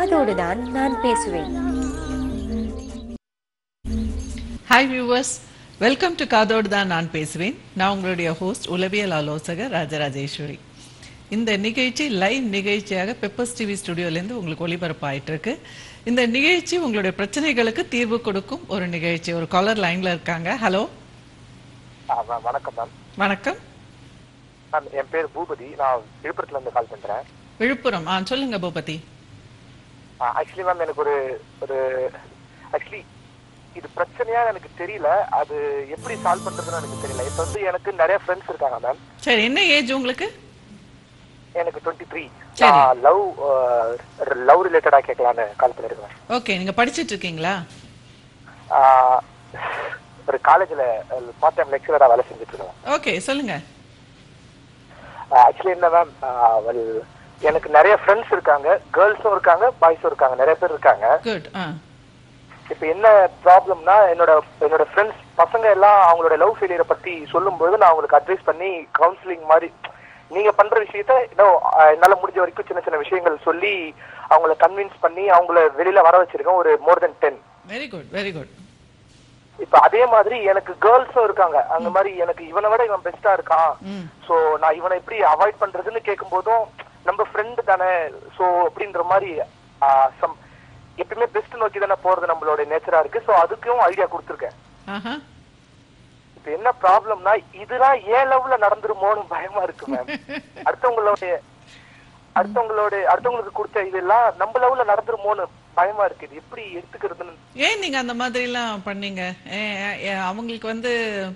காதோடுதான் நான் பேசுவேன் hi viewers welcome to காதோடு தான் நான் பேசுவேன் நான் உங்களுடைய ஹோஸ்ட் உளவியல் ஆலோசகர் ராஜராஜேஸ்வரி இந்த நிகழ்ச்சி லைவ் நிகழ்ச்சியாக பெப்பர்ஸ் டிவி ஸ்டுடியோலேருந்து உங்களுக்கு ஒளிபரப்பு ஆயிட்டு இருக்கு இந்த நிகழ்ச்சி உங்களுடைய பிரச்சனைகளுக்கு தீர்வு கொடுக்கும் ஒரு நிகழ்ச்சி ஒரு காலர் லைன்ல இருக்காங்க ஹலோ ஆ, வ- வணக்கம் மேம் வணக்கம் மேம் என் பேர் பூபதி நான் விழுப்புரத்துல இருந்து கால் பண்றேன் விழுப்புரம் ஆ சொல்லுங்க பூபதி ஆக்சுவலி மேம் எனக்கு ஒரு ஒரு ஆக்சுவலி இது பிரச்சனையா எனக்கு தெரியல அது எப்படி சால்வ் பண்றதுன்னு எனக்கு தெரியல இப்ப வந்து எனக்கு நிறைய ஃப்ரெண்ட்ஸ் இருக்காங்க மேம் சரி என்ன ஏஜ் உங்களுக்கு எனக்கு டுவெண்ட்டி த்ரீ சரி. லவ் லவ் ரிலேட்டடா கேட்கலான்னு கால் பண்ணிருக்கேன் ஓகே நீங்க படிச்சிட்டு இருக்கீங்களா ஆ, ஒரு காலேஜ்ல பார்ட் டைம் லெக்சரரா வேலை செஞ்சுட்டு இருக்கேன் ஓகே சொல்லுங்க ஆக்சுவலி என்ன மேம் எனக்கு நிறைய ஃப்ரெண்ட்ஸ் இருக்காங்க கேர்ள்ஸும் இருக்காங்க பாய்ஸும் இருக்காங்க நிறைய பேர் இருக்காங்க குட் ஆ இப்ப என்ன ப்ராப்ளம்னா என்னோட என்னோட ஃப்ரெண்ட்ஸ் பசங்க எல்லாம் அவங்களோட லவ் ஃபெயிலியரை பத்தி சொல்லும்போது நான் அவங்களுக்கு அட்வைஸ் பண்ணி கவுன்சிலிங் மாதிரி நீங்க பண்ற விஷயத்த இன்னும் அஹ், என்னால முடிஞ்ச வரைக்கும் சின்ன சின்ன விஷயங்கள் சொல்லி அவங்கள கன்வின்ஸ் பண்ணி அவங்கள வெளியில வர வச்சிருக்கேன் ஒரு more then ten very good very good இப்ப அதே மாதிரி எனக்கு கேர்ள்ஸும் இருக்காங்க அந்த மாதிரி எனக்கு இவனை விட இவன் பெஸ்டா இருக்கான் ம் சோ நான் இவனை எப்படி அவாய்ட் பண்றதுன்னு கேட்கும் போதும் நம்ம ஃப்ரெண்டு தானே சோ அப்படின்ற மாதிரி சம் எப்பயுமே பெஸ்ட் நோக்கி தானே போறது நம்மளோட நேச்சரா இருக்கு சோ அதுக்கும் ஐடியா கொடுத்துருக்கேன் ஆஹா இப்ப என்ன ப்ராப்ளம்னா இதெல்லாம் ஏன் லவ்ல நடந்துருமோன்னு பயமா இருக்கு மேம் அடுத்தவங்களோட அடுத்தவங்களோட அடுத்தவங்களுக்கு கொடுத்த இதெல்லாம் நம்ம லவ்ல நடந்துருமோன்னு பயமா இருக்கு இது எப்படி எடுத்துக்கிறதுன்னு ஏன் நீங்க அந்த மாதிரிலாம் பண்ணீங்க ஏன், ஏன், அவங்களுக்கு வந்து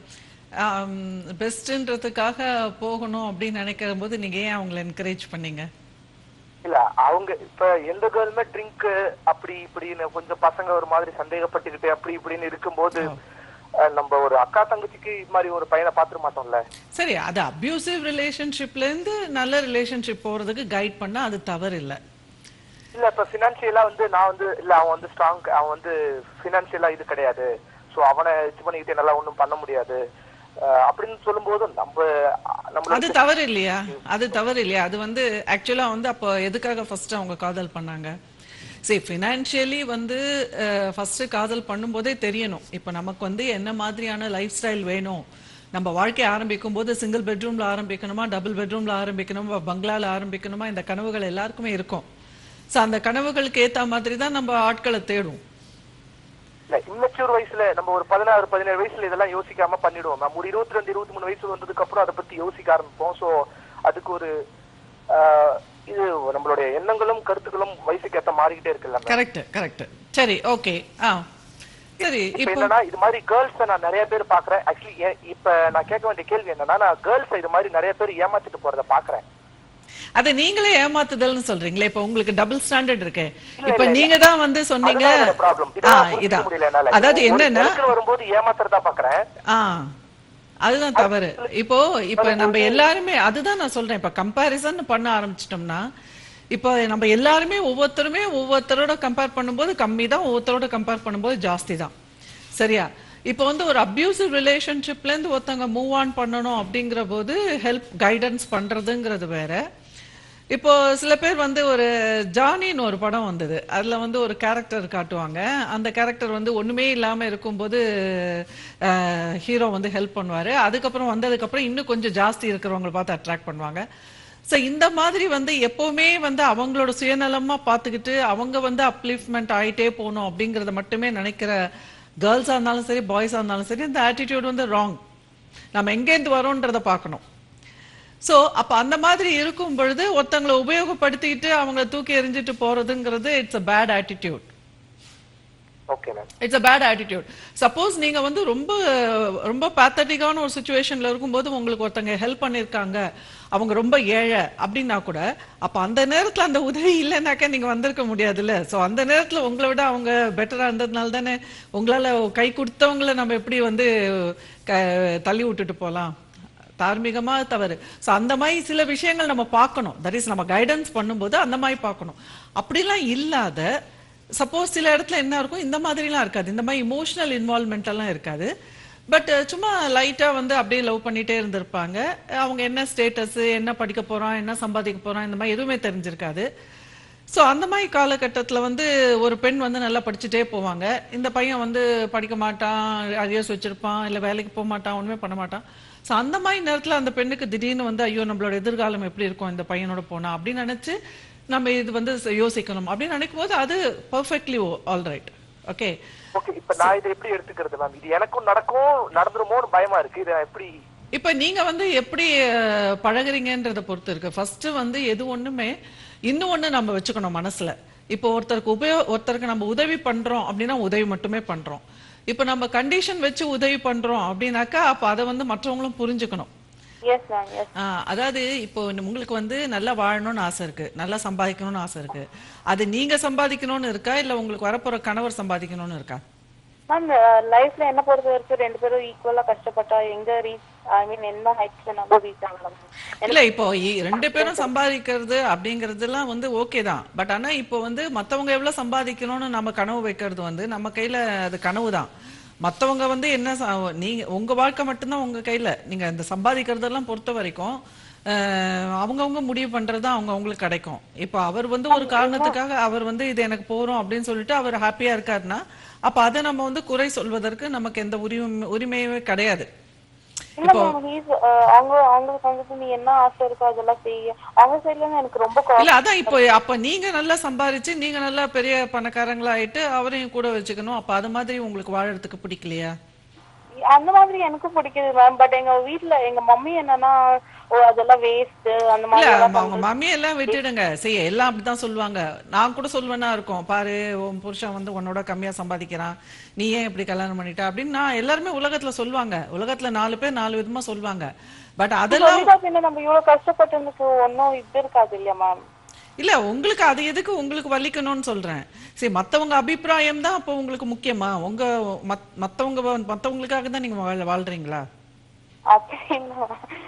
பெஸ்ட்ன்றதுக்காக போகணும் அப்படின்னு நினைக்கிற போது நீங்க ஏன் அவங்கள என்கரேஜ் பண்ணீங்க இல்ல அவங்க இப்ப எந்த கேர்ளுமே ட்ரிங்க் அப்படி இப்படின்னு கொஞ்சம் பசங்க ஒரு மாதிரி சந்தேகப்பட்டுக்கிட்டு அப்படி இப்படின்னு இருக்கும்போது அஹ், நம்ம ஒரு அக்கா தங்கச்சிக்கு இது மாதிரி ஒரு பையனை பாத்துட மாட்டோம்ல சரி அது அப்யூசிவ் ரிலேஷன்ஷிப்ல இருந்து நல்ல ரிலேஷன்ஷிப் போறதுக்கு கைட் பண்ணா அது தவறு இல்ல இல்ல இப்ப பினான்சியலா வந்து நான் வந்து இல்ல அவன் வந்து ஸ்ட்ராங் அவன் வந்து பினான்சியலா இது கிடையாது சோ அவனை இது பண்ணிக்கிட்டு என்னால ஒண்ணும் பண்ண முடியாது அஹ், அப்படின்னு சொல்லும்போது நம்ம நம்மளோட அது தவறு இல்லையா அது தவறு இல்லையா அது வந்து ஆக்சுவலா வந்து அப்போ எதுக்காக ஃபர்ஸ்ட் அவங்க காதல் பண்ணாங்க சரி ஃபினான்ஷியலி வந்து ஃபர்ஸ்ட் காதல் பண்ணும்போதே தெரியணும் இப்போ நமக்கு வந்து என்ன மாதிரியான லைஃப் ஸ்டைல் வேணும் நம்ம வாழ்க்கை ஆரம்பிக்கும் போது சிங்கிள் பெட்ரூம்ல ஆரம்பிக்கணுமா டபுள் பெட்ரூம்ல ஆரம்பிக்கணுமா பங்களால ஆரம்பிக்கணுமா இந்த கனவுகள் எல்லாருக்குமே இருக்கும் ஸோ அந்த கனவுகளுக்கு ஏத்த மாதிரி தான் நம்ம ஆட்களை தேடும் இல்ல இம்மெச்சூர் வயசுல நம்ம ஒரு பதினாறு பதினேழு வயசுல இதெல்லாம் யோசிக்காம பண்ணிடுவோம் மேம் ஒரு இருபத்தி ரெண்டு இருபத்தி மூணு வயசு வந்ததுக்கு அப்புறம் அதை பத்தி யோசிக்க ஆரம்பிப்போம் சோ அதுக்கு ஒரு ஆஹ், இது நம்மளுடைய எண்ணங்களும் கருத்துக்களும் வயசுக்கு ஏத்த மாறிக்கிட்டே இருக்குல்ல மேம் கரெக்ட் கரெக்ட் சரி ஓகே ஆ சரி இப்ப இப்போ என்னன்னா இது மாதிரி கேர்ள்ஸ் நான் நிறைய பேர் பாக்குறேன் ஆக்சுவலி இப்ப நான் கேட்க வேண்டிய கேள்வி என்னன்னா நான் கேர்ள்ஸ் இது மாதிரி நிறைய பேர் ஏமாத்திட்டு போறத பாக்குறேன் அதை நீங்களே ஏமாத்துதல்னு சொல்றீங்களே இப்ப உங்களுக்கு டபுள் ஸ்டாண்டர்ட் இருக்கு இல்ல, இப்ப இல்ல, நீங்க தான் வந்து சொன்னீங்க அதுதான் என்னோட problem. ஆ இதெல்லாம் புரிஞ்சுக்க இதான் முடியல என்னால. அதாவது ஒரு என்னன்னா இடத்துல வரும்போது ஏமாத்துறதா பாக்குறேன் ஆ அதுதான் தவறு இப்போ இப்ப நம்ம எல்லாருமே அதுதான் நான் சொல்றேன் இப்ப கம்பாரிசன் பண்ண ஆரம்பிச்சிட்டோம்னா இப்போ நம்ம எல்லாருமே ஒவ்வொருத்தருமே ஒவ்வொருத்தரோட கம்பேர் பண்ணும்போது கம்மி தான் ஒவ்வொருத்தரோட கம்பேர் பண்ணும்போது ஜாஸ்தி தான் சரியா இப்போ வந்து ஒரு அப்யூசிவ் ரிலேஷன்ஷிப்ல இருந்து ஒருத்தவங்க மூவ் ஆன் பண்ணணும் அப்படிங்கிற போது ஹெல்ப் கைடன்ஸ் பண்றதுங்கிறது வேற இப்போ சில பேர் வந்து ஒரு ஜானின்னு ஒரு படம் வந்தது அதுல வந்து ஒரு கேரக்டர் காட்டுவாங்க அந்த கேரக்டர் வந்து ஒண்ணுமே இல்லாம இருக்கும்போது ஹீரோ வந்து ஹெல்ப் பண்ணுவாரு அதுக்கப்புறம் வந்ததுக்கு அப்புறம் இன்னும் கொஞ்சம் ஜாஸ்தி இருக்கிறவங்களை பார்த்து அட்ராக்ட் பண்ணுவாங்க ஸோ இந்த மாதிரி வந்து எப்பவுமே வந்து அவங்களோட சுயநலமா பார்த்துக்கிட்டு அவங்க வந்து அப்லிஃப்ட்மெண்ட் ஆயிட்டே போகணும் அப்படிங்கறத மட்டுமே நினைக்கிற கேர்ள்ஸா இருந்தாலும் சரி பாய்ஸா இருந்தாலும் சரி இந்த ஆட்டிடியூட் வந்து ராங் நம்ம எங்கேருந்து வரோன்றத பார்க்கணும் சோ அப்ப அந்த மாதிரி இருக்கும் பொழுது ஒருத்தங்களை உபயோகப்படுத்திட்டு அவங்கள தூக்கி எறிஞ்சிட்டு போறதுங்கிறது it's a bad attitude okay ma'am it's a bad attitude suppose நீங்க வந்து ரொம்ப ரொம்ப பேத்தட்டிக்கான ஒரு சுச்சுவேஷன்ல இருக்கும்போது உங்களுக்கு ஒருத்தங்க ஹெல்ப் பண்ணிருக்காங்க அவங்க ரொம்ப ஏழை அப்படின்னா கூட அப்ப அந்த நேரத்துல அந்த உதவி இல்லைனாக்கா நீங்க வந்திருக்க முடியாதுல்ல சோ அந்த நேரத்துல உங்களை விட அவங்க பெட்டரா இருந்ததுனால தானே உங்களால கை கொடுத்தவங்கள நம்ம எப்படி வந்து க- தள்ளி விட்டுட்டு போலாம் தார்மீகமா தவறு சோ அந்த மாதிரி சில விஷயங்கள் நம்ம பார்க்கணும் தட் இஸ் நம்ம கைடன்ஸ் பண்ணும்போது அந்த மாதிரி பார்க்கணும் அப்படிலாம் இல்லாத சப்போஸ் சில இடத்துல என்ன இருக்கும் இந்த மாதிரிலாம் இருக்காது இந்த மாதிரி இமோஷனல் இன்வால்மெண்ட் எல்லாம் இருக்காது பட் சும்மா லைட்டா வந்து அப்படியே லவ் பண்ணிட்டே இருந்திருப்பாங்க அவங்க என்ன ஸ்டேட்டஸ் என்ன படிக்க போறான் என்ன சம்பாதிக்க போறான் இந்த மாதிரி எதுவுமே தெரிஞ்சிருக்காது ஸோ அந்த மாதிரி காலகட்டத்தில் வந்து ஒரு பெண் வந்து நல்லா படிச்சுட்டே போவாங்க இந்த பையன் வந்து படிக்க மாட்டான் அரியர்ஸ் வச்சிருப்பான் இல்லை வேலைக்கு போக மாட்டான் ஒன்றுமே பண்ண மாட்டான் ஸோ அந்த மாதிரி நேரத்தில் அந்த பெண்ணுக்கு திடீர்னு வந்து ஐயோ நம்மளோட எதிர்காலம் எப்படி இருக்கும் இந்த பையனோட போனா அப்படின்னு நினச்சி நம்ம இது வந்து யோசிக்கணும் அப்படின்னு நினைக்கும் போது அது perfectly all right okay okay இப்ப நான் இதை எப்படி எடுத்துக்கிறது மேம் இது எனக்கும் நடக்கும் நடந்துருமோன்னு பயமா இருக்கு இதை நான் எப்படி இப்ப நீங்க வந்து எப்படி அஹ், பழகுறீங்கன்றத பொறுத்து இருக்கு ஃபர்ஸ்ட் வந்து எது ஒண்ணுமே இன்னும் ஒண்ணு நம்ம வச்சுக்கணும் மனசுல இப்போ ஒருத்தருக்கு உபயோ ஒருத்தருக்கு நம்ம உதவி பண்றோம் அப்படின்னா உதவி மட்டுமே பண்றோம் இப்போ நம்ம கண்டிஷன் வச்சு உதவி பண்றோம் அப்படின்னாக்கா அப்ப அதை வந்து மற்றவங்களும் புரிஞ்சுக்கணும் எஸ் மேம் எஸ் ஆ, அதாவது இப்போ உங்களுக்கு வந்து நல்லா வாழணும்னு ஆசை இருக்கு நல்லா சம்பாதிக்கணும்னு ஆசை இருக்கு அது நீங்க சம்பாதிக்கணும்னு இருக்கா இல்ல உங்களுக்கு வரப்போற கணவர் சம்பாதிக்கணும்னு இருக்கா மேம் லைஃப்ல என்ன பொறுத்த வரைக்கும் ரெண்டு பேரும் ஈக்குவலா கஷ்டப்பட்டா எங்க ரீச் ஐ மீன் என்ன ஹைட்ஸ் நம்ம ரீச் ஆகலாம் இல்ல இப்போ இ- ரெண்டு பேரும் சம்பாதிக்கிறது அப்படிங்கறதெல்லாம் வந்து ஓகே தான் பட் ஆனா இப்போ வந்து மத்தவங்க எவ்வளவு சம்பாதிக்கணும்னு நம்ம கனவு வைக்கிறது வந்து நம்ம கையில அது கனவு தான் மத்தவங்க வந்து என்ன ச- நீங்க உங்க வாழ்க்கை மட்டும்தான் உங்க கையில நீங்க இந்த சம்பாதிக்கிறதெல்லாம் பொறுத்த வரைக்கும் அஹ், அவங்கவங்க முடிவு பண்றது தான் அவங்க அவங்களுக்கு கிடைக்கும் இப்போ அவர் வந்து ஒரு காரணத்துக்காக அவர் வந்து இது எனக்கு போறோம் அப்படின்னு சொல்லிட்டு அவர் ஹாப்பியா இருக்காருன்னா அப்ப அதை நம்ம வந்து குறை சொல்வதற்கு நமக்கு எந்த உரிமை உரிமையுமே கிடையாது இல்ல மேம் ஹீஸ் அவங்க அவங்களுக்கு வந்துட்டு நீ என்ன ஆசை இருக்கோ அதெல்லாம் செய்ய அவங்க சைட்ல இருந்து எனக்கு ரொம்ப கா- இல்ல அதான் இப்போ அப்ப நீங்க நல்லா சம்பாரிச்சு நீங்க நல்லா பெரிய பணக்காரங்களா ஆயிட்டு அவரையும் கூட வச்சுக்கணும் அப்ப அது மாதிரி உங்களுக்கு வாழறதுக்கு பிடிக்கலையா அந்த மாதிரி எனக்கு பிடிக்குது மேம் பட் எங்க வீட்ல எங்க மம்மி என்னன்னா ஓ அதெல்லாம் வேஸ்ட் அந்த இல்ல மாதிரி எல்லாம் அவங்க மம்மி எல்லாம் விட்டுடுங்க சரி எல்லாம் அப்படிதான் சொல்லுவாங்க நான் கூட சொல்வேனா இருக்கும் பாரு உன் புருஷன் வந்து உன்னோட கம்மியா சம்பாதிக்கிறான் நீ ஏன் இப்படி கல்யாணம் பண்ணிட்ட அப்படின்னு நான் எல்லாருமே உலகத்துல சொல்லுவாங்க உலகத்துல நாலு பேர் நாலு விதமா சொல்லுவாங்க பட் அதெல்லாம் சொல்லிட்டா பின்ன நம்ம இவ்வளவு கஷ்டப்பட்டதுக்கு ஒன்னும் இது இருக்காது இல்லையா மேம் இல்ல உங்களுக்கு அது எதுக்கு உங்களுக்கு வலிக்கணும்னு சொல்றேன் சரி மத்தவங்க அபிப்பிராயம் தான் அப்போ உங்களுக்கு முக்கியமா உங்க மத்- மத்தவங்க வ- மத்தவங்களுக்காக தான் நீங்க வாழ்- வாழ்றீங்களா அப்படின்னா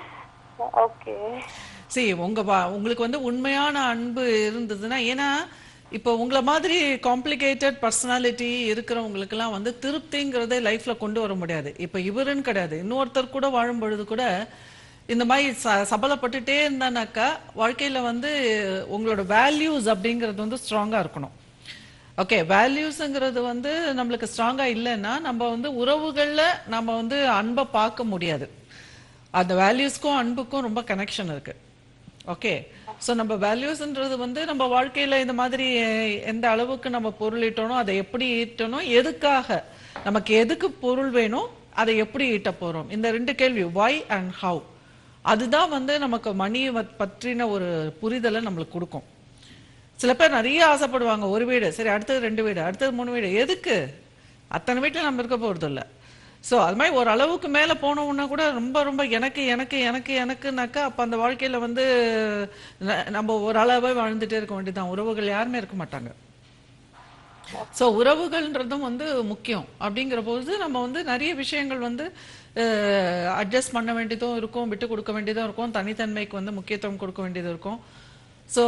ஓகே சரி உங்க வா- உங்களுக்கு வந்து உண்மையான அன்பு இருந்ததுன்னா ஏன்னா இப்போ உங்களை மாதிரி காம்ப்ளிகேட்டட் பர்சனாலிட்டி இருக்கிறவங்களுக்கெல்லாம் வந்து திருப்திங்கிறதே லைஃப்ல கொண்டு வர முடியாது இப்போ இவருன்னு கிடையாது இன்னொருத்தர் கூட வாழும் பொழுது கூட இந்த மாதிரி ச சபலப்பட்டுட்டே இருந்தானாக்கா வாழ்க்கையில வந்து உங்களோட வேல்யூஸ் அப்படிங்கிறது வந்து ஸ்ட்ராங்கா இருக்கணும் ஓகே வேல்யூஸுங்கிறது வந்து நம்மளுக்கு ஸ்ட்ராங்கா இல்லைன்னா நம்ம வந்து உறவுகள்ல நம்ம வந்து அன்பை பார்க்க முடியாது அந்த வேல்யூஸ்க்கும் அன்புக்கும் ரொம்ப கனெக்ஷன் இருக்கு ஓகே ஸோ நம்ம வேல்யூஸ்ன்றது வந்து நம்ம வாழ்க்கையில இந்த மாதிரி அஹ், எந்த அளவுக்கு நம்ம பொருள் ஈட்டணும் அதை எப்படி ஈட்டணும் எதுக்காக நமக்கு எதுக்கு பொருள் வேணும் அதை எப்படி ஈட்ட போறோம் இந்த ரெண்டு கேள்வி வை அண்ட் ஹவ் அதுதான் வந்து நமக்கு மணி பற்றின ஒரு புரிதலை நம்மளுக்கு கொடுக்கும் சில பேர் நிறைய ஆசைப்படுவாங்க ஒரு வீடு சரி அடுத்தது ரெண்டு வீடு அடுத்தது மூணு வீடு எதுக்கு அத்தனை வீட்டில் நம்ம இருக்க போறது இல்ல ஸோ அது மாதிரி ஒரு அளவுக்கு மேலே போனோம்னா கூட ரொம்ப ரொம்ப எனக்கு எனக்கு எனக்கு எனக்குனாக்கா அப்போ அந்த வாழ்க்கையில வந்து ந- நம்ம ஒரு அளவே வாழ்ந்துட்டே இருக்க வேண்டியதுதான் உறவுகள் யாருமே இருக்க மாட்டாங்க ஸோ உறவுகள்ன்றதும் வந்து முக்கியம் அப்படிங்கிற போது நம்ம வந்து நிறைய விஷயங்கள் வந்து அட்ஜஸ்ட் பண்ண வேண்டியதும் இருக்கும் விட்டு கொடுக்க வேண்டியதும் இருக்கும் தனித்தன்மைக்கு வந்து முக்கியத்துவம் கொடுக்க வேண்டியது இருக்கும் ஸோ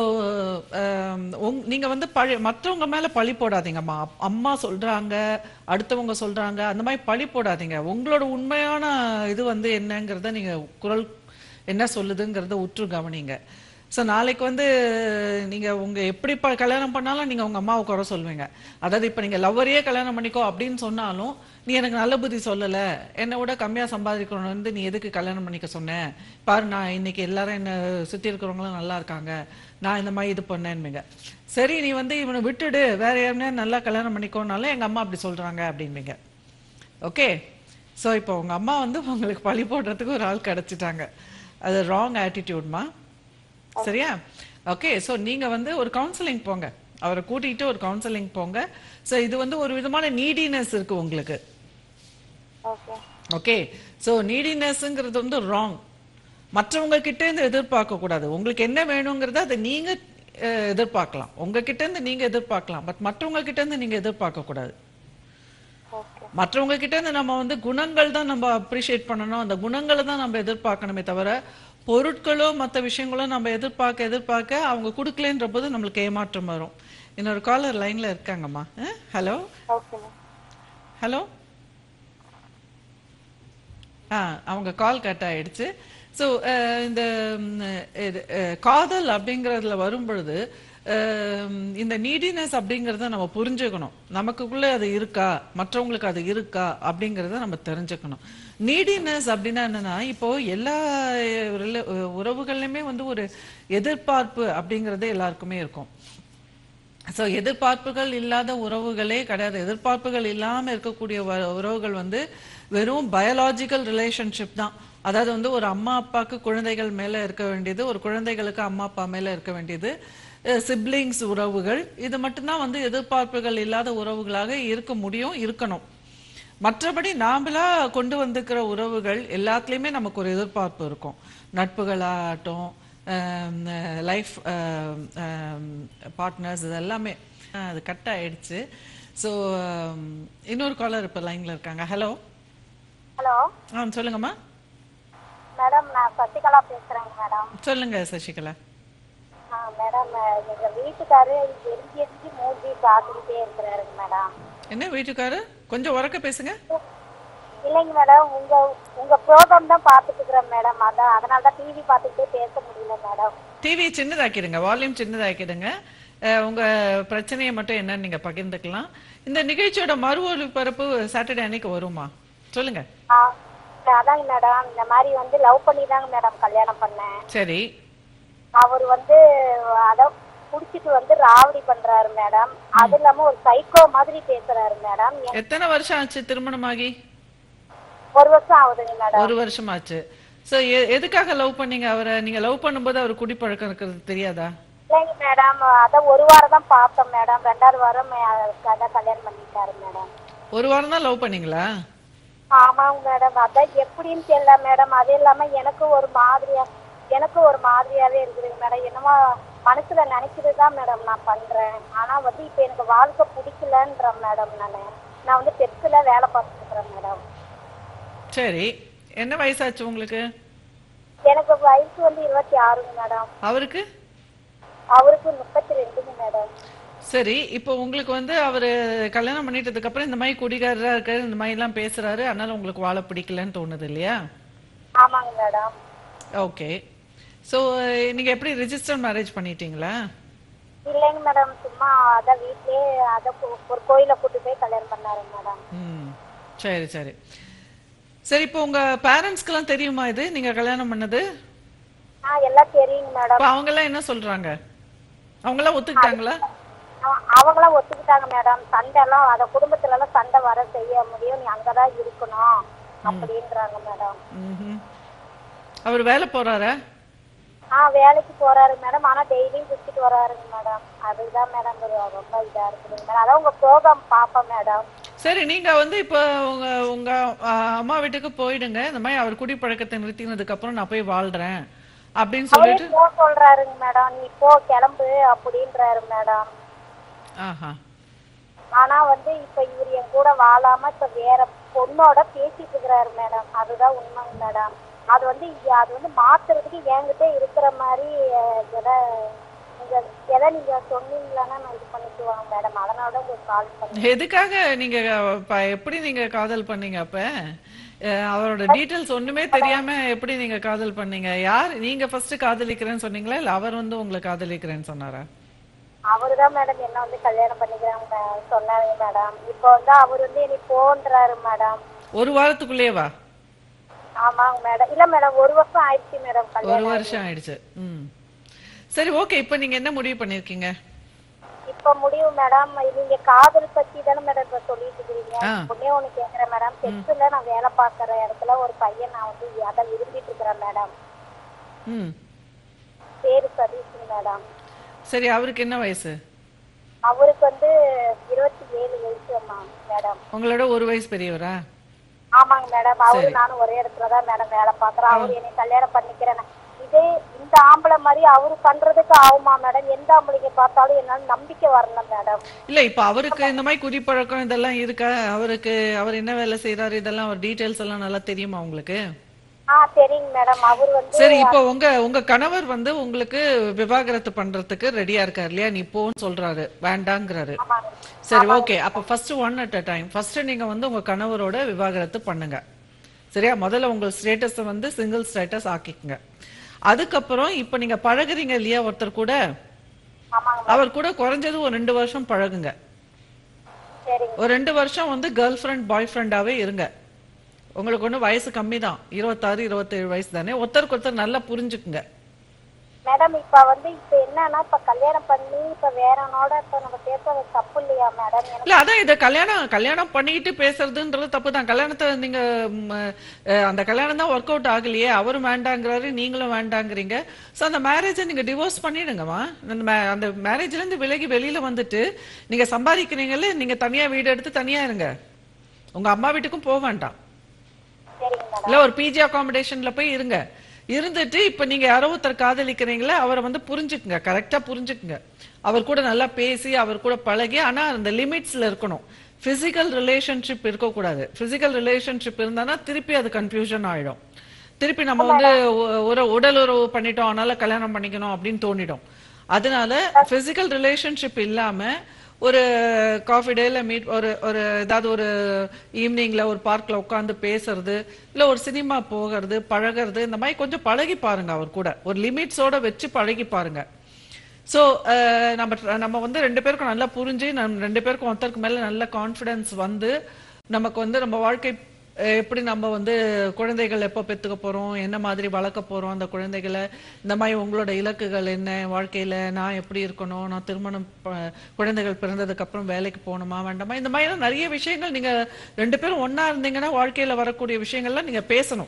நீங்க வந்து பழி மற்றவங்க மேல பழி போடாதீங்கம்மா அப்- அம்மா சொல்றாங்க அடுத்தவங்க சொல்றாங்க அந்த மாதிரி பழி போடாதீங்க உங்களோட உண்மையான இது வந்து என்னங்கிறத நீங்க குரல் என்ன சொல்லுதுங்கிறத உற்று கவனிங்க ஸோ நாளைக்கு வந்து நீங்க உங்க எப்படி ப கல்யாணம் பண்ணாலும் நீங்க உங்க அம்மாவை குறை சொல்லுவீங்க அதாவது இப்ப நீங்க லவ்வரையே கல்யாணம் பண்ணிக்கோ அப்படின்னு சொன்னாலும் நீ எனக்கு நல்ல புத்தி சொல்லல என்னை விட கம்மியா சம்பாதிக்கணும் வந்து நீ எதுக்கு கல்யாணம் பண்ணிக்க சொன்ன பாரு நான் இன்னைக்கு எல்லாரும் என்ன சுத்தி இருக்கிறவங்களும் நல்லா இருக்காங்க நான் இந்த மாதிரி இது பண்ணேன்னுங்க சரி நீ வந்து இவனை விட்டுடு வேற யாருமே நல்லா கல்யாணம் பண்ணிக்கோனாலும் எங்க அம்மா அப்படி சொல்றாங்க அப்படின்பீங்க ஓகே ஸோ இப்போ உங்க அம்மா வந்து உங்களுக்கு பழி போடுறதுக்கு ஒரு ஆள் கிடைச்சிட்டாங்க அது ராங் ஆட்டிடியூட்மா சரியா ஓகே ஸோ நீங்க வந்து ஒரு கவுன்சிலிங் போங்க அவரை கூட்டிகிட்டு ஒரு கவுன்சிலிங் போங்க ஸோ இது வந்து ஒரு விதமான நீடினஸ் இருக்கு உங்களுக்கு ஓகே ஓகே ஸோ நீடினஸ்ங்கிறது வந்து ராங் மற்றவங்க கிட்ட இருந்து எதிர்பார்க்க கூடாது உங்களுக்கு என்ன வேணுங்கிறத அதை நீங்க அஹ், எதிர்பார்க்கலாம் உங்க கிட்ட இருந்து நீங்க எதிர்பார்க்கலாம் பட் மற்றவங்க கிட்ட இருந்து நீங்க எதிர்பார்க்க கூடாது ஓகே மற்றவங்க கிட்ட இருந்து நம்ம வந்து குணங்கள் தான் நம்ம அப்ரிஷியேட் பண்ணணும் அந்த குணங்களை தான் நம்ம எதிர்பார்க்கணுமே தவிர பொருட்களோ மற்ற விஷயங்களோ நம்ம எதிர்பார்க்க எதிர்பார்க்க அவங்க கொடுக்கலன்ற போது நம்மளுக்கு ஏமாற்றம் வரும் இன்னொரு காலர் லைன்ல இருக்காங்கம்மா ஹலோ ஓகே மேம் ஹலோ ஆ அவங்க கால் கட் ஆயிடுச்சு ஸோ இந்த ம், இது, அஹ், காதல் அப்படிங்கிறதுல வரும் பொழுது அஹ், இந்த நீடினஸ் அப்படிங்கறத நம்ம புரிஞ்சுக்கணும் நமக்குள்ள அது இருக்கா மற்றவங்களுக்கு அது இருக்கா அப்படிங்கறத நம்ம தெரிஞ்சுக்கணும் நீடினஸ் அப்படின்னா என்னன்னா இப்போ எல்லா rela- உறவுகள்லயுமே வந்து ஒரு எதிர்பார்ப்பு அப்படிங்கறது எல்லாருக்குமே இருக்கும் ஸோ எதிர்பார்ப்புகள் இல்லாத உறவுகளே கிடையாது எதிர்பார்ப்புகள் இல்லாம இருக்கக்கூடிய வ- உறவுகள் வந்து வெறும் பயாலாஜிக்கல் ரிலேஷன்ஷிப் தான் அதாவது வந்து ஒரு அம்மா அப்பாவுக்கு குழந்தைகள் மேல இருக்க வேண்டியது ஒரு குழந்தைகளுக்கு அம்மா அப்பா மேல இருக்க வேண்டியது சிப்ளிங்ஸ் உறவுகள் இது மட்டும்தான் வந்து எதிர்பார்ப்புகள் இல்லாத உறவுகளாக இருக்க முடியும் இருக்கணும் மற்றபடி நாமளா கொண்டு வந்திருக்கிற உறவுகள் எல்லாத்துலேயுமே நமக்கு ஒரு எதிர்பார்ப்பு இருக்கும் நட்புகளாகட்டும் லைஃப் பார்ட்னர்ஸ் இது எல்லாமே அஹ், அது கட் ஆயிடுச்சு ஸோ இன்னொரு காலர் இப்போ லைன்ல இருக்காங்க ஹலோ ஹலோ ஆ சொல்லுங்கம்மா மேடம் நான் சசிகலா பேசுறேங்க மேடம் சொல்லுங்க சசிகலா ஆ மேடம் எங்க வீட்டுக்காரு எரிஞ்சு எரிஞ்சு மூஞ்சி பார்த்துக்கிட்டே இருக்கிறாருங்க மேடம் என்ன வீட்டுக்காரு கொஞ்சம் உறக்க பேசுங்க இல்லைங்க மேடம் உங்க உங்க ப்ரோக்ராம் தான் பார்த்துட்டு இருக்கிறேன் மேடம் அதான் அதனால தான் டிவி பார்த்துக்கிட்டே பேச முடியல மேடம் டிவி சின்னதாக்கிடுங்க வால்யூம் சின்னதாக்கிடுங்க அஹ், உங்க பிரச்சனையை மட்டும் என்னன்னு நீங்க பகிர்ந்துக்கலாம் இந்த நிகழ்ச்சியோட மறு ஒளிபரப்பு சாட்டர்டே அன்னைக்கு வருமா சொல்லுங்க ஆ அதாங்க மேடம் இந்த மாதிரி வந்து லவ் பண்ணி தாங்க மேடம் கல்யாணம் பண்ணேன் சரி அவர் வந்து அத குடிச்சிட்டு வந்து ராவடி பண்றாரு மேடம் அது இல்லாம ஒரு சைக்கோ மாதிரி பேசுறாரு மேடம் எத்தனை வருஷம் ஆச்சு திருமணமாகி ஒரு வருஷம் ஆகுதுங்க மேடம் ஒரு வருஷம் ஆச்சு சோ எதுக்காக லவ் பண்ணீங்க அவரை நீங்க லவ் பண்ணும்போது அவர் குடிப்பழக்கம் இருக்கிறது தெரியாதா இல்லைங்க மேடம் அதான் ஒரு வாரம் தான் பார்த்தோம் மேடம் ரெண்டாவது வாரம் அதான் கல்யாணம் பண்ணிட்டாரு மேடம் ஒரு வாரம் தான் லவ் பண்ணீங்களா ஆமாங்க மேடம் அதான் எப்படின்னு தெரியல மேடம் அது இல்லாம எனக்கு ஒரு மாதிரியா எனக்கு ஒரு மாதிரியாவே இருக்குதுங்க மேடம் என்னமோ மனசுல நினைச்சது தான் மேடம் நான் பண்றேன் ஆனா வந்து இப்ப எனக்கு வாழ்க்கை பிடிக்கலன்றேன் மேடம் நானு நான் வந்து பெட்ஸ்ல வேலை பார்த்துட்டு இருக்கிறேன் மேடம் சரி என்ன வயசாச்சு உங்களுக்கு எனக்கு வயசு வந்து இருபத்தி ஆறுங்க மேடம் அவருக்கு அவருக்கு முப்பத்தி ரெண்டுங்க மேடம் சரி இப்போ உங்களுக்கு வந்து அவரு கல்யாணம் பண்ணிட்டதுக்கு அப்புறம் இந்த மாதிரி குடிகாரரா இருக்காரு இந்த மாதிரி எல்லாம் பேசுறாரு அதனால உங்களுக்கு வாழ பிடிக்கலன்னு தோணுது இல்லையா ஆமாங்க மேடம் ஓகே சோ நீங்க எப்படி ரிஜிஸ்டர் மேரேஜ் பண்ணிட்டீங்களா இல்லைங்க மேடம் சும்மா அதான் வீட்லயே அத கு- ஒரு கோயில கூட்டு போய் கல்யாணம் பண்ணாருங்க மேடம் ம் சரி சரி சரி இப்போ உங்க பேரண்ட்ஸ்க்கெல்லாம் தெரியுமா இது நீங்க கல்யாணம் பண்ணது ஆ எல்லாம் தெரியுங்க மேடம் இப்போ அவங்க எல்லாம் என்ன சொல்றாங்க அவங்க எல்லாம் ஒத்துக்கிட்டாங்களா அவ- அவங்களாம் ஒத்துக்கிட்டாங்க மேடம் சண்டை எல்லாம் அத குடும்பத்துல எல்லாம் சண்டை வர செய்ய முடியும் நீ அங்கதான் இருக்கணும் அப்படின்றாங்க மேடம் ம்ஹும். அவர் வேலை போறாரா ஆ வேலைக்கு போறாரு மேடம் ஆனா டெய்லியும் குடிச்சிட்டு வராருங்க மேடம் அதுதான் மேடம் ஒரு ரொம்ப இதா இருக்குதுங்க மேடம் அதான் உங்க ப்ரோக்ராம் பாப்பேன் மேடம் சரி நீங்க வந்து இப்போ உங்க உங்க ஆ, அம்மா வீட்டுக்கு போயிடுங்க இந்த மாதிரி அவர் குடிப்பழக்கத்தை நிறுத்தினதுக்கு அப்புறம் நான் போய் வாழ்றேன் அப்படின்னு அவரே சொல்லிட்டு போ சொல்றாருங்க மேடம் நீ போ கிளம்பு அப்படின்றாரு மேடம் ஆஹா ஆனா வந்து இப்ப இவர் என் கூட வாழாம இப்ப வேற பொண்ணோட பேசிட்டு இருக்கிறாரு மேடம் அதுதான் உண்மைங்க மேடம் அது வந்து இ- அது வந்து மாத்துறதுக்கு என்கிட்ட இருக்கிற மாதிரி அஹ், எதை நீங்க எதை நீங்க சொன்னீங்களான்னா நான் இது பண்ணிக்குவாங்க மேடம் அதனால தான் உங்களுக்கு கால் பண்ணேன் எதுக்காக நீங்க ப- எப்படி நீங்க காதல் பண்ணீங்க அப்ப அஹ், அவரோட டீடைல்ஸ் ஒண்ணுமே தெரியாம எப்படி நீங்க காதல் பண்ணீங்க யார் நீங்க ஃபர்ஸ்ட் காதலிக்கிறேன்னு சொன்னீங்களா இல்ல அவர் வந்து உங்களை காதலிக்கிறேன்னு சொன்னாரா அவரு தான் மேடம் என்ன வந்து கல்யாணம் பண்ணிக்கிறாங்க சொன்னாருங்க மேடம் இப்போ வந்து அவர் வந்து என்னை போன்றாரு மேடம் ஒரு வாரத்துக்குள்ளேவா ஆமாங்க மேடம் இல்ல மேடம் ஒரு வருஷம் ஆயிடுச்சு மேடம் ஒரு கல்யாணம் வருஷம் ஆயிடுச்சு ம் சரி ஓகே இப்போ நீங்க என்ன முடிவு பண்ணிருக்கீங்க இப்ப முடிவு மேடம் நீங்க காதல் பத்தி தானே மேடம் இப்ப சொல்லிட்டு இருக்கிறீங்க ஆ. ஒன்னே ஒண்ணு கேக்குறேன் மேடம் டென்த்ல நான் வேலை பாக்குற இடத்துல ஒரு பையன் நான் வந்து அதான் விரும்பிட்டு இருக்கிறேன் மேடம் ம் பேரு சதீஷ் மேடம் சரி அவருக்கு என்ன வயசு அவருக்கு வந்து இருபத்தி ஏழு வயசு மேடம் உங்களோட ஒரு வயசு பெரியவரா ஆமாங்க மேடம் அவரு சரி. நானும் ஒரே இடத்துல தான் மேடம் வேலை பாக்குறோம் அவரு என்னை கல்யாணம் பண்ணிக்கிறேன் இதே இந்த ஆம்பளை மாதிரி அவரு பண்றதுக்கு ஆகுமா மேடம் எந்த ஆம்பளைங்க பார்த்தாலும் என்னால நம்பிக்கை வரணும் மேடம் இல்ல இப்ப அவருக்கு இந்த மாதிரி குடிப்பழக்கம் இதெல்லாம் இருக்கா அவருக்கு அவர் என்ன வேலை செய்யறாரு இதெல்லாம் அவர் டீடைல்ஸ் எல்லாம் நல்லா தெரியுமா உங்களுக்கு ஆ சரிங்க மேடம் அவர் வந்து சரி இப்போ உங்க உங்க கணவர் வந்து உங்களுக்கு விவாகரத்து பண்றதுக்கு ரெடியா இருக்காரு இல்லையா நீ போன்னு சொல்றாரு வேண்டாங்கிறாரு ஆமாங்க. சரி ஓகே அப்ப first one at a time first நீங்க வந்து உங்க கணவரோட விவாகரத்து பண்ணுங்க சரியா முதல்ல உங்க ஸ்டேட்டஸ் வந்து சிங்கிள் ஸ்டேட்டஸ் ஆக்கிக்கங்க அதுக்கப்புறம் இப்ப நீங்க பழகுறீங்க இல்லையா ஒருத்தர் கூட ஆமாங்க அவர் கூட குறைஞ்சது ஒரு ரெண்டு வருஷம் பழகுங்க சரிங்க ஒரு ரெண்டு வருஷம் வந்து கேர்ள் ஃப்ரெண்ட் பாய் ஃப்ரெண்டாவே இருங்க உங்களுக்கு ஒன்றும் வயசு கம்மி தான் இருபத்தாறு இருபத்தேழு வயசு தானே ஒருத்தருக்கு ஒருத்தர் நல்லா புரிஞ்சுக்குங்க மேடம் இப்ப வந்து இப்ப என்னன்னா இப்ப கல்யாணம் பண்ணி இப்ப வேறனோட இப்ப நம்ம பேசுறது தப்பு இல்லையா மேடம் எனக்கு இல்ல அதான் இத கல்யாணம் கல்யாணம் பண்ணிக்கிட்டு பேசுறதுன்றது தப்பு தான் கல்யாணத்தை நீங்க ம், அஹ், அந்த கல்யாணம் தான் ஒர்க் அவுட் ஆகலையே அவரும் வேண்டாங்கிறாரு நீங்களும் வேண்டாங்கிறீங்க சோ அந்த மேரேஜை நீங்க டிவோர்ஸ் பண்ணிடுங்கம்மா அந்த ma- அந்த மேரேஜ்ல இருந்து விலகி வெளியில வந்துட்டு நீங்க சம்பாதிக்கிறீங்கல்ல நீங்க தனியா வீடு எடுத்து தனியா இருங்க உங்க அம்மா வீட்டுக்கும் போக வேண்டாம் சரிங்க மேடம் இல்ல ஒரு பிஜி அகாமடேஷன்ல போய் இருங்க இருந்துட்டு இப்ப நீங்க யாரோ ஒருத்தர் காதலிக்கிறீங்களே அவரை வந்து புரிஞ்சுக்குங்க கரெக்டா புரிஞ்சுக்குங்க அவர் கூட நல்லா பேசி அவர் கூட பழகி ஆனா அந்த லிமிட்ஸ்ல இருக்கணும் பிசிக்கல் ரிலேஷன்ஷிப் இருக்கக்கூடாது பிசிக்கல் ரிலேஷன்ஷிப் இருந்தானா திருப்பி அது கன்ஃபியூஷன் ஆயிடும் திருப்பி நம்ம வந்து ஒ- ஒரு உடல் உறவு பண்ணிட்டோம் அதனால கல்யாணம் பண்ணிக்கணும் அப்படின்னு தோணிடும் அதனால பிசிக்கல் ரிலேஷன்ஷிப் இல்லாம ஒரு காஃபி டேல மீட் ஒரு ஒரு ஏதாவது ஒரு ஈவினிங்ல ஒரு பார்க்ல உட்காந்து பேசுறது இல்ல ஒரு சினிமா போகிறது பழகிறது இந்த மாதிரி கொஞ்சம் பழகி பாருங்க அவர் கூட ஒரு லிமிட்ஸோட வச்சு பழகி பாருங்க ஸோ நம்ம tr- நம்ம வந்து ரெண்டு பேருக்கும் நல்லா புரிஞ்சு நம்ம ரெண்டு பேருக்கும் ஒருத்தருக்கு மேல நல்ல கான்ஃபிடன்ஸ் வந்து நமக்கு வந்து நம்ம வாழ்க்கை அஹ், எப்படி நம்ம வந்து குழந்தைகள் எப்போ பெற்றுக்க போறோம் என்ன மாதிரி வளர்க்க போறோம் அந்த குழந்தைகளை இந்த மாதிரி உங்களோட இலக்குகள் என்ன வாழ்க்கையில நான் எப்படி இருக்கணும் நான் திருமணம் ப- குழந்தைகள் பிறந்ததுக்கு அப்புறம் வேலைக்கு போகணுமா வேண்டாமா இந்த மாதிரி நிறைய விஷயங்கள் நீங்க ரெண்டு பேரும் ஒண்ணா இருந்தீங்கன்னா வாழ்க்கையில வரக்கூடிய விஷயங்கள்லாம் நீங்க பேசணும்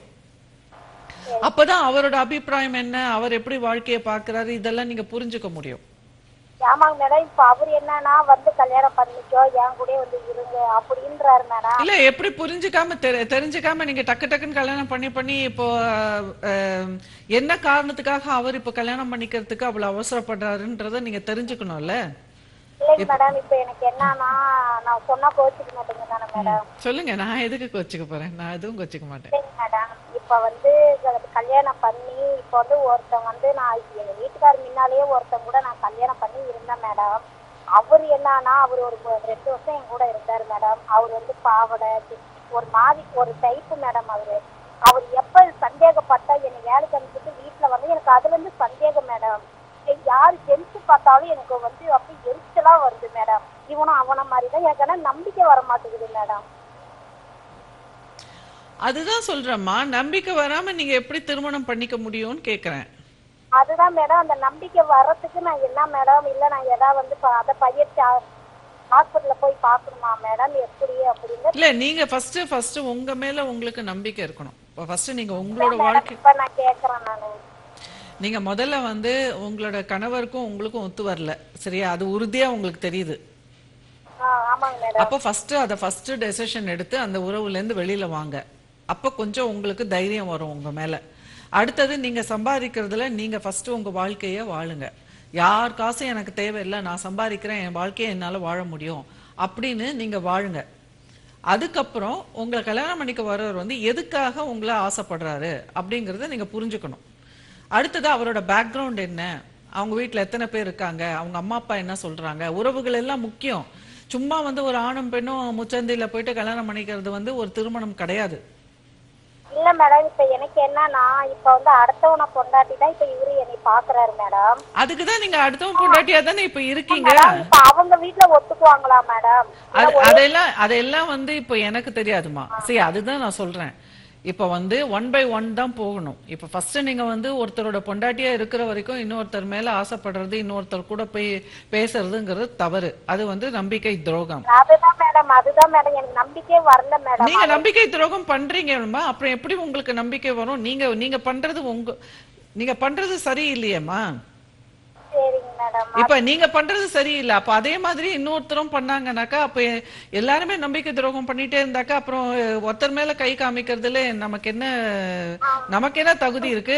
அப்பதான் அவரோட அபிப்பிராயம் என்ன அவர் எப்படி வாழ்க்கையை பார்க்கறாரு இதெல்லாம் நீங்க புரிஞ்சுக்க முடியும் ஆமாங்க மேடம் இப்ப அவர் என்னன்னா வந்து கல்யாணம் பண்ணிக்கோ என் கூட வந்து இருங்க அப்படின்றாரு மேடம் இல்ல எப்படி புரிஞ்சுக்காம தெரி- தெரிஞ்சுக்காம நீங்க டக்கு டக்குன்னு கல்யாணம் பண்ணி பண்ணி இப்போ அஹ், என்ன காரணத்துக்காக அவர் இப்போ கல்யாணம் பண்ணிக்கிறதுக்கு அவ்வளவு அவசரப்படுறாருன்றத நீங்க தெரிஞ்சுக்கணும்ல இல்லைங்க மேடம் இப்ப எனக்கு என்னன்னா நான் சொன்னா கோச்சுக்க மாட்டேங்க தானே மேடம் சொல்லுங்க நான் எதுக்கு கோச்சுக்க போறேன் நான் எதுவும் கோச்சுக்க மாட்டேன் இல்லைங்க மேடம் இப்ப வந்து க- கல்யாணம் பண்ணி இப்ப வந்து ஒருத்தன் வந்து நான் எங்க வீட்டுக்காரர் முன்னாலேயே ஒருத்தன் கூட நான் கல்யாணம் பண்ணி இருந்தேன் மேடம் அவர் என்னன்னா அவர் ஒரு மு- ரெண்டு வருஷம் என் கூட இருந்தாரு மேடம் அவர் வந்து பாவடை தி- ஒரு மாதிரி ஒரு டைப்பு மேடம் அவரு அவர் எப்ப சந்தேகப்பட்டா என்னை வேலைக்கு அனுப்பிட்டு வீட்டுல வந்து எனக்கு அதுல இருந்து சந்தேகம் மேடம் யார் ஜென்ஸ் பார்த்தாலும் எனக்கு வந்து அப்படியே எரிச்சலா வருது மேடம் இவனும் அவன மாதிரி தான் எனக்கு ஆனா நம்பிக்கை வர மாட்டேங்குது மேடம் அதுதான் சொல்றேம்மா நம்பிக்கை வராம நீங்க எப்படி திருமணம் பண்ணிக்க முடியும்னு கேக்குறேன் அதுதான் மேடம் அந்த நம்பிக்கை வர்றதுக்கு நான் என்ன மேடம் இல்ல நான் ஏதாவது வந்து ப- அத பயிற்சி ஹாஸ்பிட்டல்ல போய் பார்க்கணுமா மேடம் எப்படி அப்படின்னு இல்ல நீங்க ஃபர்ஸ்ட் ஃபர்ஸ்ட் உங்க மேல உங்களுக்கு நம்பிக்கை இருக்கணும் ஃபர்ஸ்ட் நீங்க உங்களோட மேடம் வாழ்க்கை இப்ப நான் கேக்குறேன் நானு நீங்க முதல்ல வந்து உங்களோட கணவருக்கும் உங்களுக்கும் ஒத்து வரல சரியா அது உறுதியா உங்களுக்கு தெரியுது ஆ, ஆமாங்க மேடம் அப்போ ஃபர்ஸ்ட் அதை ஃபர்ஸ்ட் டெசிஷன் எடுத்து அந்த உறவுல இருந்து வெளியில வாங்க அப்போ கொஞ்சம் உங்களுக்கு தைரியம் வரும் உங்க மேல அடுத்தது நீங்க சம்பாதிக்கிறதுல நீங்க ஃபர்ஸ்ட் உங்க வாழ்க்கைய வாழுங்க யார் காசும் எனக்கு தேவையில்லை நான் சம்பாதிக்கிறேன் என் வாழ்க்கையை என்னால வாழ முடியும் அப்படின்னு நீங்க வாழுங்க அதுக்கப்புறம் உங்களை கல்யாணம் பண்ணிக்க வர்றவர் வந்து எதுக்காக உங்களை ஆசைப்படுறாரு அப்படிங்கறத நீங்க புரிஞ்சுக்கணும் அடுத்தது அவரோட பேக்ரவுண்ட் என்ன அவங்க வீட்ல எத்தனை பேர் இருக்காங்க அவங்க அம்மா அப்பா என்ன சொல்றாங்க உறவுகள் எல்லாம் முக்கியம் சும்மா வந்து ஒரு ஆணும் பெண்ணும் முச்சந்தில போயிட்டு கல்யாணம் பண்ணிக்கிறது வந்து ஒரு திருமணம் கிடையாது இல்ல மேடம் இப்ப எனக்கு என்னன்னா இப்ப வந்து அடுத்தவனை பொண்டாட்டி தான் இப்ப இவரு என்னை பாக்குறாரு மேடம் அதுக்கு தான் நீங்க அடுத்தவன் பொண்டாட்டியா தானே இப்ப இருக்கீங்க மேடம் இப்ப அவங்க வீட்டுல ஒத்துக்குவாங்களா மேடம் அது அதெல்லாம் அதெல்லாம் வந்து இப்போ எனக்கு தெரியாதுமா சரி அதுதான் நான் சொல்றேன் இப்ப வந்து ஒன் பை ஒன் தான் போகணும் இப்ப ஃபர்ஸ்ட் நீங்க வந்து ஒருத்தரோட பொண்டாட்டியா இருக்கிற வரைக்கும் இன்னொருத்தர் மேல ஆசைப்படுறது இன்னொருத்தர் கூட போய் பேசுறதுங்கிறது தவறு அது வந்து நம்பிக்கை துரோகம் அதுதான் மேடம் அதுதான் மேடம் எனக்கு நம்பிக்கையே வரல மேடம் நீங்க நம்பிக்கை துரோகம் பண்றீங்கம்மா அப்புறம் எப்படி உங்களுக்கு நம்பிக்கை வரும் நீங்க நீங்க பண்றது உங்க நீங்க பண்றது சரியில்லையேம்மா சரிங்க மேடம் இப்ப நீங்க பண்றது சரியில்லை அப்ப அதே மாதிரி இன்னொருத்தரும் பண்ணாங்கனாக்கா அப்ப எல்லாருமே நம்பிக்கை துரோகம் பண்ணிட்டே இருந்தாக்கா அப்புறம் ஒருத்தர் மேல கை காமிக்கிறதுல நமக்கு என்ன நமக்கு என்ன தகுதி இருக்கு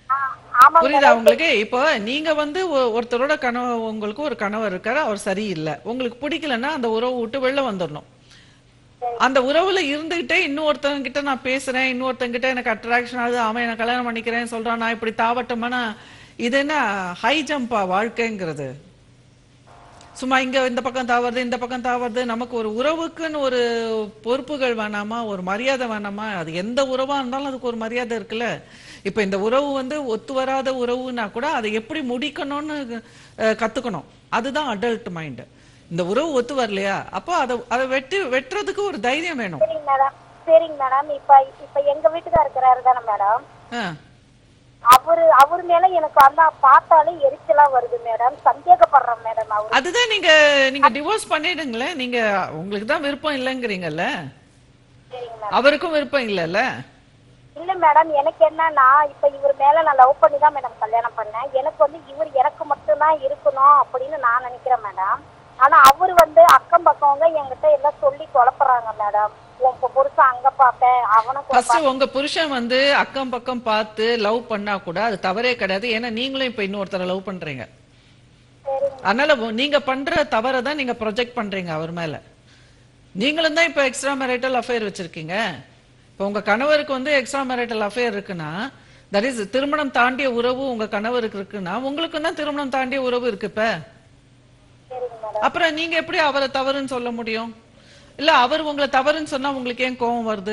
ஆமா புரியுதா உங்களுக்கு இப்போ நீங்க வந்து ஒ- ஒருத்தரோட கணவ உங்களுக்கு ஒரு கணவர் இருக்காரு அவர் சரியில்லை உங்களுக்கு பிடிக்கலன்னா அந்த உறவு விட்டு வெளில வந்துடணும் அந்த உறவுல இருந்துகிட்டே இன்னொருத்தவங்க கிட்ட நான் பேசுறேன் இன்னொருத்தங்க கிட்ட எனக்கு அட்ராக்ஷன் ஆகுது அவன் என்ன கல்யாணம் பண்ணிக்கிறேன் சொல்றான் நான் இப்படி தாவட்டமானா இது என்ன ஹை ஜம்பா வாழ்க்கைங்கிறது சும்மா இங்க இந்த பக்கம் தாவறது இந்த பக்கம் தாவறது நமக்கு ஒரு உறவுக்குன்னு ஒரு பொறுப்புகள் வேணாமா ஒரு மரியாதை வேணாமா அது எந்த உறவா இருந்தாலும் அதுக்கு ஒரு மரியாதை இருக்குல்ல இப்ப இந்த உறவு வந்து ஒத்து வராத உறவுனா கூட அதை எப்படி முடிக்கணும்னு அஹ், கத்துக்கணும் அதுதான் அடல்ட் மைண்ட் இந்த உறவு ஒத்து வரலையா அப்போ அதை அதை வெட்டி வெட்டுறதுக்கு ஒரு தைரியம் வேணும் சரிங்க மேடம் சரிங்க மேடம் இப்ப இப்ப எங்க வீட்டுக்கார இருக்கிறாரு தானே மேடம் ஆ. அவரு அவர் மேல எனக்கு அந்த பார்த்தாலே எரிச்சலா வருது மேடம் சந்தேகப்படுறேன் மேடம் அவரு அதுதான் நீங்க நீங்க டிவோர்ஸ் பண்ணிடுங்களேன் நீங்க உங்களுக்கு தான் விருப்பம் இல்லைங்கிறீங்கல்ல சரிங்க மேடம் அவருக்கும் விருப்பம் இல்லைல்ல இல்ல மேடம் எனக்கு என்னன்னா இப்ப இவர் மேல நான் லவ் பண்ணி தான் மேடம் கல்யாணம் பண்ணேன் எனக்கு வந்து இவர் எனக்கு மட்டும்தான் இருக்கணும் அப்படின்னு நான் நினைக்கிறேன் மேடம் ஆனா அவர் வந்து அக்கம் பக்கவங்க என்கிட்ட எல்லாம் சொல்லி குழப்புறாங்க மேடம் உன் புருஷன் அங்க பார்ப்பேன் அவனுக்கு ஃபர்ஸ்ட் உங்க புருஷன் வந்து அக்கம் பக்கம் பார்த்து லவ் பண்ணா கூட அது தவறே கிடையாது ஏன்னா நீங்களும் இப்ப இன்னொருத்தரை லவ் பண்றீங்க சரிங்க அதனால உ- நீங்க பண்ற தவறை தான் நீங்க ப்ரொஜெக்ட் பண்றீங்க அவர் மேல நீங்களும் தான் இப்ப எக்ஸ்ட்ரா மேரிட்டல் அஃபேர் வச்சிருக்கீங்க இப்ப உங்க கணவருக்கு வந்து எக்ஸ்ட்ரா மேரிட்டல் அஃபேர் இருக்குன்னா தட் இஸ் திருமணம் தாண்டிய உறவு உங்க கணவருக்கு இருக்குன்னா உங்களுக்கும் தான் திருமணம் தாண்டிய உறவு இருக்கு இப்ப சரிங்க மேடம் அப்புறம் நீங்க எப்படி அவரை தவறுன்னு சொல்ல முடியும் இல்ல அவர் உங்களை தவறுன்னு சொன்னா உங்களுக்கு ஏன் கோபம் வருது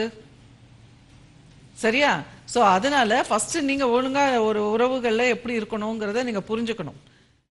சரியா சோ அதனால ஃபர்ஸ்ட் நீங்க ஒழுங்கா ஒரு உறவுகள்ல எப்படி இருக்கணுங்கிறத நீங்க புரிஞ்சுக்கணும்